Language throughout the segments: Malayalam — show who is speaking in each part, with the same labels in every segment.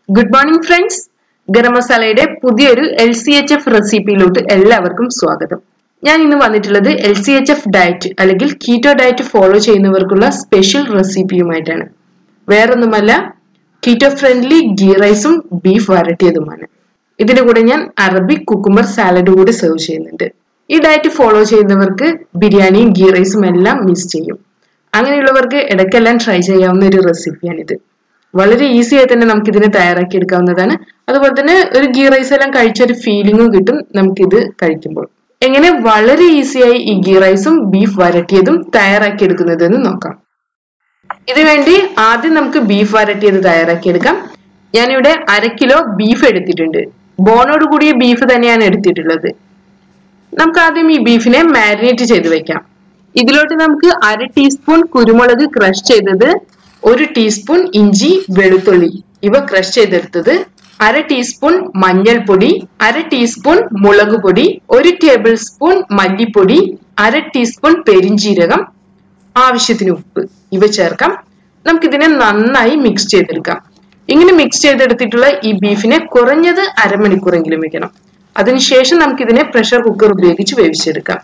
Speaker 1: ഗുഡ് മോർണിംഗ് ഫ്രണ്ട്സ് ഗരം മസാലയുടെ പുതിയൊരു എൽ സി എച്ച് എഫ് റെസിപ്പിയിലോട്ട് എല്ലാവർക്കും സ്വാഗതം ഞാൻ ഇന്ന് വന്നിട്ടുള്ളത് L C H F diet അല്ലെങ്കിൽ കീറ്റോ ഡയറ്റ് ഫോളോ ചെയ്യുന്നവർക്കുള്ള സ്പെഷ്യൽ റെസിപ്പിയുമായിട്ടാണ് വേറൊന്നുമല്ല കീറ്റോ ഫ്രണ്ട്ലി ഗീ റൈസും ബീഫ് വരട്ടിയതുമാണ് ഇതിന്റെ കൂടെ ഞാൻ അറബിക് കുക്കുംബർ സാലഡ് കൂടി സെർവ് ചെയ്യുന്നുണ്ട് ഈ ഡയറ്റ് ഫോളോ ചെയ്യുന്നവർക്ക് ബിരിയാണിയും ഗീ റൈസും എല്ലാം മിസ് ചെയ്യും അങ്ങനെയുള്ളവർക്ക് ഇടയ്ക്കെല്ലാം ട്രൈ ചെയ്യാവുന്ന ഒരു റെസിപ്പിയാണിത് വളരെ ഈസി ആയി തന്നെ നമുക്ക് ഇതിനെ തയ്യാറാക്കി എടുക്കാവുന്നതാണ് അതുപോലെ തന്നെ ഒരു ഗീ റൈസ് എല്ലാം കഴിച്ച ഒരു ഫീലിംഗും കിട്ടും നമുക്കിത് കഴിക്കുമ്പോൾ എങ്ങനെ വളരെ ഈസിയായി ഈ ഗീ റൈസും ബീഫ് വരട്ടിയതും തയ്യാറാക്കി എടുക്കുന്നതെന്ന് നോക്കാം ഇതിനുവേണ്ടി ആദ്യം നമുക്ക് ബീഫ് വരട്ടിയത് തയ്യാറാക്കി എടുക്കാം ഞാനിവിടെ അര കിലോ ബീഫ് എടുത്തിട്ടുണ്ട് ബോണോട് കൂടിയ ബീഫ് തന്നെയാണ് എടുത്തിട്ടുള്ളത് നമുക്ക് ആദ്യം ഈ ബീഫിനെ മാരിനേറ്റ് ചെയ്ത് വെക്കാം ഇതിലോട്ട് നമുക്ക് അര ടീസ്പൂൺ കുരുമുളക് ക്രഷ് ചെയ്തത് ഒരു ടീസ്പൂൺ ഇഞ്ചി വെളുത്തുള്ളി ഇവ ക്രഷ് ചെയ്തെടുത്തത് അര ടീസ്പൂൺ മഞ്ഞൾപ്പൊടി അര ടീസ്പൂൺ മുളക് പൊടി ഒരു ടേബിൾ സ്പൂൺ മല്ലിപ്പൊടി അര ടീസ്പൂൺ പെരിഞ്ജീരകം ആവശ്യത്തിന് ഉപ്പ് ഇവ ചേർക്കാം നമുക്കിതിനെ നന്നായി മിക്സ് ചെയ്തെടുക്കാം ഇങ്ങനെ മിക്സ് ചെയ്തെടുത്തിട്ടുള്ള ഈ ബീഫിനെ കുറഞ്ഞത് അരമണിക്കൂറെങ്കിലും വെക്കണം അതിനുശേഷം നമുക്കിതിനെ പ്രഷർ കുക്കർ ഉപയോഗിച്ച് വേവിച്ചെടുക്കാം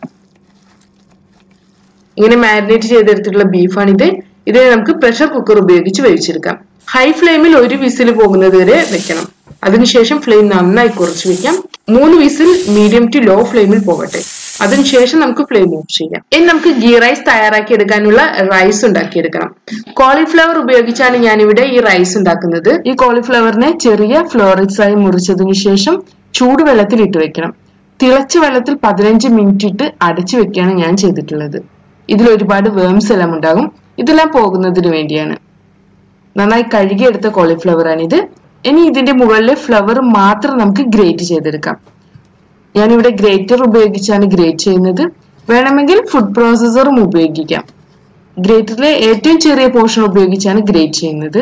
Speaker 1: ഇങ്ങനെ മാരിനേറ്റ് ചെയ്തെടുത്തിട്ടുള്ള ബീഫാണിത് ഇതിനെ നമുക്ക് പ്രഷർ കുക്കർ ഉപയോഗിച്ച് വേവിച്ചെടുക്കാം ഹൈ ഫ്ലെയിമിൽ ഒരു വിസിൽ പോകുന്നത് വരെ വെക്കണം അതിനുശേഷം ഫ്ലെയിം നന്നായി കുറച്ച് വെക്കാം മൂന്ന് വിസിൽ മീഡിയം ടു ലോ ഫ്ലെയിമിൽ പോകട്ടെ അതിനുശേഷം നമുക്ക് ഫ്ലെയിം ഓഫ് ചെയ്യാം ഇനി നമുക്ക് ഗീ റൈസ് തയ്യാറാക്കി എടുക്കാനുള്ള റൈസ് ഉണ്ടാക്കിയെടുക്കണം കോളിഫ്ലവർ ഉപയോഗിച്ചാണ് ഞാനിവിടെ ഈ റൈസ് ഉണ്ടാക്കുന്നത് ഈ കോളിഫ്ലവറിനെ ചെറിയ ഫ്ലോറിക്സ് ആയി മുറിച്ചതിന് ശേഷം ചൂടുവെള്ളത്തിൽ ഇട്ട് വെക്കണം തിളച്ച വെള്ളത്തിൽ പതിനഞ്ച് മിനിറ്റ് ഇട്ട് അടച്ചു വെക്കുകയാണ് ഞാൻ ചെയ്തിട്ടുള്ളത് ഇതിൽ ഒരുപാട് വേംസ് എല്ലാം ഉണ്ടാകും ഇതെല്ലാം പോകുന്നതിന് വേണ്ടിയാണ് നന്നായി കഴുകിയെടുത്ത കോളിഫ്ലവർ ആണിത് ഇനി ഇതിന്റെ മുകളിലെ ഫ്ലവർ മാത്രം നമുക്ക് ഗ്രേറ്റ് ചെയ്തെടുക്കാം ഞാനിവിടെ ഗ്രേറ്റർ ഉപയോഗിച്ചാണ് ഗ്രേറ്റ് ചെയ്യുന്നത് വേണമെങ്കിൽ ഫുഡ് പ്രോസസ്സറും ഉപയോഗിക്കാം ഗ്രേറ്ററിലെ ഏറ്റവും ചെറിയ പോർഷൻ ഉപയോഗിച്ചാണ് ഗ്രേറ്റ് ചെയ്യുന്നത്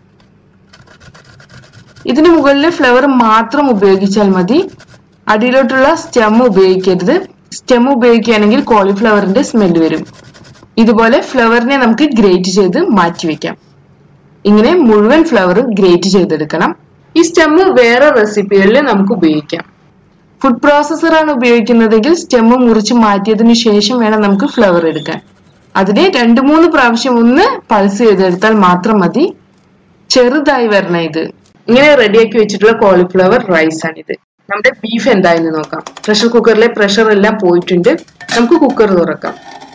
Speaker 1: ഇതിന് മുകളിലെ ഫ്ലവർ മാത്രം ഉപയോഗിച്ചാൽ മതി അടിയിലോട്ടുള്ള സ്റ്റെം ഉപയോഗിക്കരുത് സ്റ്റെം ഉപയോഗിക്കുകയാണെങ്കിൽ കോളിഫ്ലവറിന്റെ സ്മെല്ല് വരും ഇതുപോലെ ഫ്ലവറിനെ നമുക്ക് ഗ്രേറ്റ് ചെയ്ത് മാറ്റിവെക്കാം ഇങ്ങനെ മുഴുവൻ ഫ്ലവർ ഗ്രേറ്റ് ചെയ്തെടുക്കണം ഈ സ്റ്റെമ്മ് വേറെ റെസിപ്പികളിൽ നമുക്ക് ഉപയോഗിക്കാം ഫുഡ് പ്രോസസ്സർ ആണ് ഉപയോഗിക്കുന്നതെങ്കിൽ സ്റ്റെമ്മ് മുറിച്ച് മാറ്റിയതിനു ശേഷം വേണം നമുക്ക് ഫ്ലവർ എടുക്കാൻ അതിനെ രണ്ട് മൂന്ന് പ്രാവശ്യം ഒന്ന് പൾസ് ചെയ്തെടുത്താൽ മാത്രം മതി ചെറുതായി വരണം ഇത് ഇങ്ങനെ റെഡിയാക്കി വെച്ചിട്ടുള്ള കോളിഫ്ലവർ റൈസ് ആണിത് നമ്മുടെ ബീഫ് എന്തായെന്ന് നോക്കാം പ്രഷർ കുക്കറിലെ പ്രഷർ എല്ലാം പോയിട്ടുണ്ട് നമുക്ക് കുക്കർ തുറക്കാം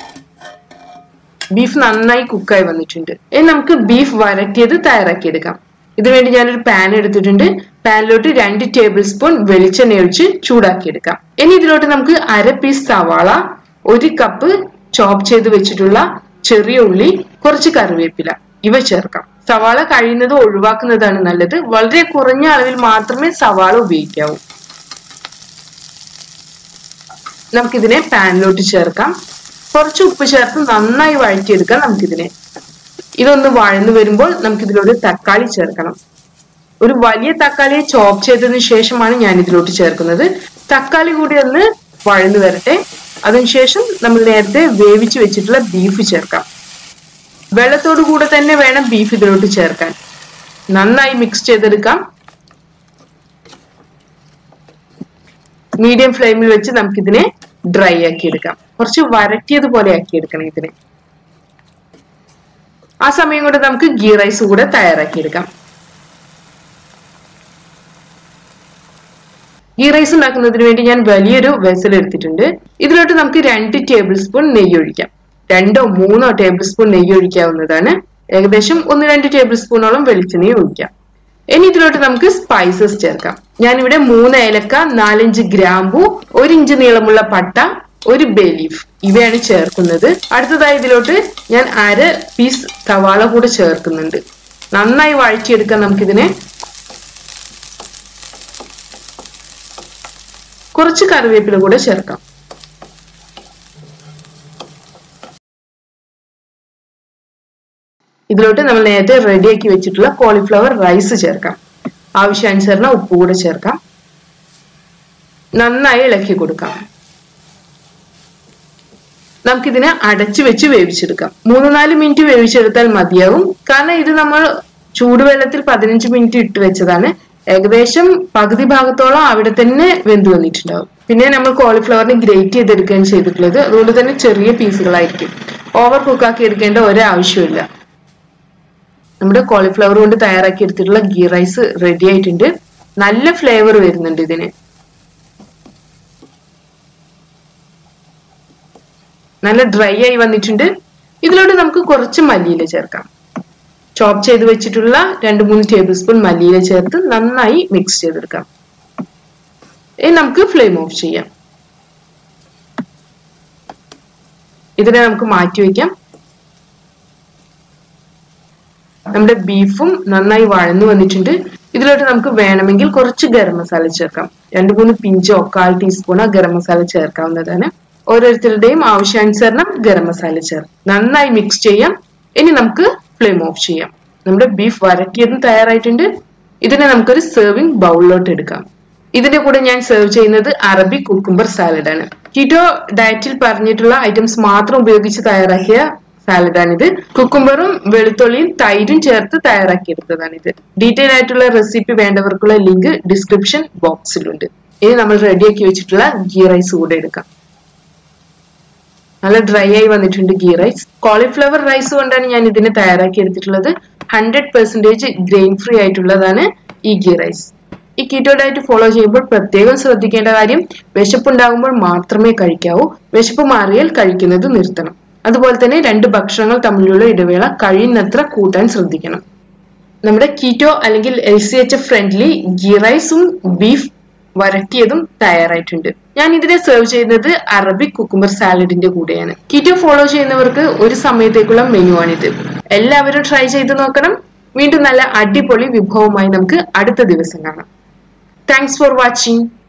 Speaker 1: ബീഫ് നന്നായി കുക്കായി വന്നിട്ടുണ്ട് ഇനി നമുക്ക് ബീഫ് വരട്ടിയത് തയ്യാറാക്കിയെടുക്കാം ഇതിനുവേണ്ടി ഞാനൊരു പാൻ എടുത്തിട്ടുണ്ട് പാനിലോട്ട് രണ്ട് ടേബിൾ സ്പൂൺ വെളിച്ചെണ്ണ ഒഴിച്ച് ചൂടാക്കിയെടുക്കാം ഇനി ഇതിലോട്ട് നമുക്ക് അര പീസ് സവാള ഒരു കപ്പ് ചോപ്പ് ചെയ്ത് വെച്ചിട്ടുള്ള ചെറിയ ഉള്ളി കുറച്ച് കറിവേപ്പില ഇവ ചേർക്കാം സവാള കഴിയുന്നത് ഒഴിവാക്കുന്നതാണ് നല്ലത് വളരെ കുറഞ്ഞ അളവിൽ മാത്രമേ സവാള ഉപയോഗിക്കാവൂ നമുക്കിതിനെ പാനിലോട്ട് ചേർക്കാം കുറച്ച് ഉപ്പ് ചേർത്ത് നന്നായി വഴറ്റിയെടുക്കാം നമുക്കിതിനെ ഇതൊന്ന് വഴന്നു വരുമ്പോൾ നമുക്ക് ഇതിലോട്ട് തക്കാളി ചേർക്കണം ഒരു വലിയ തക്കാളിയെ ചോപ്പ് ചെയ്തതിനു ശേഷമാണ് ഞാൻ ഇതിലോട്ട് ചേർക്കുന്നത് തക്കാളി കൂടി ഒന്ന് വഴന്നു വരട്ടെ അതിനുശേഷം നമ്മൾ നേരത്തെ വേവിച്ച് വെച്ചിട്ടുള്ള ബീഫ് ചേർക്കാം വെള്ളത്തോടു കൂടെ തന്നെ വേണം ബീഫ് ഇതിലോട്ട് ചേർക്കാൻ നന്നായി മിക്സ് ചെയ്തെടുക്കാം മീഡിയം ഫ്ലെയിമിൽ വെച്ച് നമുക്കിതിനെ ഡ്രൈ ആക്കി എടുക്കാം കുറച്ച് വരട്ടിയതുപോലെ ആക്കി എടുക്കണം ഇതിനെ ആ സമയം കൊണ്ട് നമുക്ക് ഗീ റൈസ് കൂടെ തയ്യാറാക്കി എടുക്കാം ഗീ റൈസ് ഉണ്ടാക്കുന്നതിന് വേണ്ടി ഞാൻ വലിയൊരു വെസൽ എടുത്തിട്ടുണ്ട് ഇതിലോട്ട് നമുക്ക് രണ്ട് ടേബിൾ സ്പൂൺ നെയ്യ് ഒഴിക്കാം രണ്ടോ മൂന്നോ ടേബിൾ സ്പൂൺ നെയ്യ് ഒഴിക്കാവുന്നതാണ് ഏകദേശം ഒന്ന് രണ്ട് ടേബിൾ സ്പൂണോളം വെളിച്ചെണ്ണയും ഒഴിക്കാം ഇനി ഇതിലോട്ട് നമുക്ക് സ്പൈസസ് ചേർക്കാം ഞാനിവിടെ മൂന്ന് ഏലക്ക നാലഞ്ച് ഗ്രാമ്പു ഒരു ഇഞ്ച് നീളമുള്ള പട്ട ഒരു ബേ ലീഫ് ഇവയാണ് ചേർക്കുന്നത് അടുത്തതായി ഇതിലോട്ട് ഞാൻ അര പീസ് സവാള കൂടെ ചേർക്കുന്നുണ്ട് നന്നായി വഴറ്റിയെടുക്കാം നമുക്കിതിനെ കുറച്ച് കറിവേപ്പില കൂടെ ചേർക്കാം ഇതിലോട്ട് നമ്മൾ നേരത്തെ റെഡിയാക്കി വെച്ചിട്ടുള്ള കോളിഫ്ലവർ റൈസ് ചേർക്കാം ആവശ്യാനുസരണം ഉപ്പ് കൂടെ ചേർക്കാം നന്നായി ഇളക്കി കൊടുക്കാം നമുക്കിതിനെ അടച്ചു വെച്ച് വേവിച്ചെടുക്കാം മൂന്ന് നാല് മിനിറ്റ് വേവിച്ചെടുത്താൽ മതിയാവും കാരണം ഇത് നമ്മൾ ചൂടുവെള്ളത്തിൽ പതിനഞ്ച് മിനിറ്റ് ഇട്ട് വെച്ചതാണ് ഏകദേശം പകുതി ഭാഗത്തോളം അവിടെ തന്നെ വെന്ത് വന്നിട്ടുണ്ടാവും പിന്നെ നമ്മൾ കോളിഫ്ലവറിന് ഗ്രേറ്റ് ചെയ്തെടുക്കുകയാണ് ചെയ്തിട്ടുള്ളത് അതുകൊണ്ട് തന്നെ ചെറിയ പീസുകളായിരിക്കും ഓവർ കുക്കാക്കി എടുക്കേണ്ട ഒരാവശ്യമില്ല നമ്മുടെ കോളിഫ്ലവർ കൊണ്ട് തയ്യാറാക്കി എടുത്തിട്ടുള്ള ഗീ റൈസ് റെഡി ആയിട്ടുണ്ട് നല്ല ഫ്ലേവർ വരുന്നുണ്ട് ഇതിന് നല്ല ഡ്രൈ ആയി വന്നിട്ടുണ്ട് ഇതിലോട്ട് നമുക്ക് കുറച്ച് മല്ലിയില ചേർക്കാം ചോപ്പ് ചെയ്ത് വെച്ചിട്ടുള്ള രണ്ട് മൂന്ന് ടേബിൾ സ്പൂൺ മല്ലിയില ചേർത്ത് നന്നായി മിക്സ് ചെയ്തെടുക്കാം ഇനി നമുക്ക് ഫ്ലെയിം ഓഫ് ചെയ്യാം ഇതിനെ നമുക്ക് മാറ്റി വയ്ക്കാം നമ്മുടെ ബീഫും നന്നായി വഴന്നു വന്നിട്ടുണ്ട് ഇതിലോട്ട് നമുക്ക് വേണമെങ്കിൽ കുറച്ച് ഗരം മസാല ചേർക്കാം രണ്ട് മൂന്ന് പിഞ്ചോ കാൽ ടീസ്പൂണോ ഗരം മസാല ചേർക്കാവുന്നതാണ് ഓരോരുത്തരുടെയും ആവശ്യാനുസരണം ഗരം മസാല ചേർക്കാം നന്നായി മിക്സ് ചെയ്യാം ഇനി നമുക്ക് ഫ്ലെയിം ഓഫ് ചെയ്യാം നമ്മുടെ ബീഫ് വരട്ടിയതും തയ്യാറായിട്ടുണ്ട് ഇതിനെ നമുക്കൊരു സെർവിങ് ബൗളിലോട്ട് എടുക്കാം ഇതിന്റെ കൂടെ ഞാൻ സെർവ് ചെയ്യുന്നത് അറബി കുക്കുംബർ സാലഡാണ് കീറ്റോ ഡയറ്റിൽ പറഞ്ഞിട്ടുള്ള ഐറ്റംസ് മാത്രം ഉപയോഗിച്ച് തയ്യാറാക്കിയ സാലഡാണിത് കുക്കുംബറും വെളുത്തുള്ളിയും തൈരും ചേർത്ത് തയ്യാറാക്കിയെടുത്തതാണിത് ഡീറ്റെയിൽ ആയിട്ടുള്ള റെസിപ്പി വേണ്ടവർക്കുള്ള ലിങ്ക് ഡിസ്ക്രിപ്ഷൻ ബോക്സിലുണ്ട് ഇനി നമ്മൾ റെഡിയാക്കി വെച്ചിട്ടുള്ള ഗീ റൈസ് കൂടെ എടുക്കാം നല്ല ഡ്രൈ ആയി വന്നിട്ടുണ്ട് ഗീ റൈസ് കോളിഫ്ലവർ റൈസ് കൊണ്ടാണ് ഞാൻ ഇതിനെ തയ്യാറാക്കി എടുത്തിട്ടുള്ളത് ഹൺഡ്രഡ് പെർസെന്റേജ് ഗ്രെയിൻ ഫ്രീ ആയിട്ടുള്ളതാണ് ഈ ഗീ റൈസ് ഈ കീറ്റോ ഡയറ്റ് ഫോളോ ചെയ്യുമ്പോൾ പ്രത്യേകം ശ്രദ്ധിക്കേണ്ട കാര്യം വിശപ്പുണ്ടാകുമ്പോൾ മാത്രമേ കഴിക്കാവൂ വിശപ്പ് മാറിയാൽ കഴിക്കുന്നത് നിർത്തണം അതുപോലെ തന്നെ രണ്ട് ഭക്ഷണങ്ങൾ തമ്മിലുള്ള ഇടവേള കഴിയുന്നത്ര കൂട്ടാൻ ശ്രദ്ധിക്കണം നമ്മുടെ കീറ്റോ അല്ലെങ്കിൽ L C H F friendly ghee റൈസും ബീഫ് വരട്ടിയതും തയ്യാറായിട്ടുണ്ട് ഞാൻ ഇതിനെ സെർവ് ചെയ്യുന്നത് അറബിക് കുക്കുംബർ സാലഡിന്റെ കൂടെയാണ് കീറ്റോ ഫോളോ ചെയ്യുന്നവർക്ക് ഒരു സമയത്തേക്കുള്ള മെനു ആണിത് എല്ലാവരും ട്രൈ ചെയ്ത് നോക്കണം വീണ്ടും നല്ല അടിപൊളി വിഭവമായി നമുക്ക് അടുത്ത ദിവസം കാണാം താങ്ക്സ് ഫോർ വാച്ചിങ്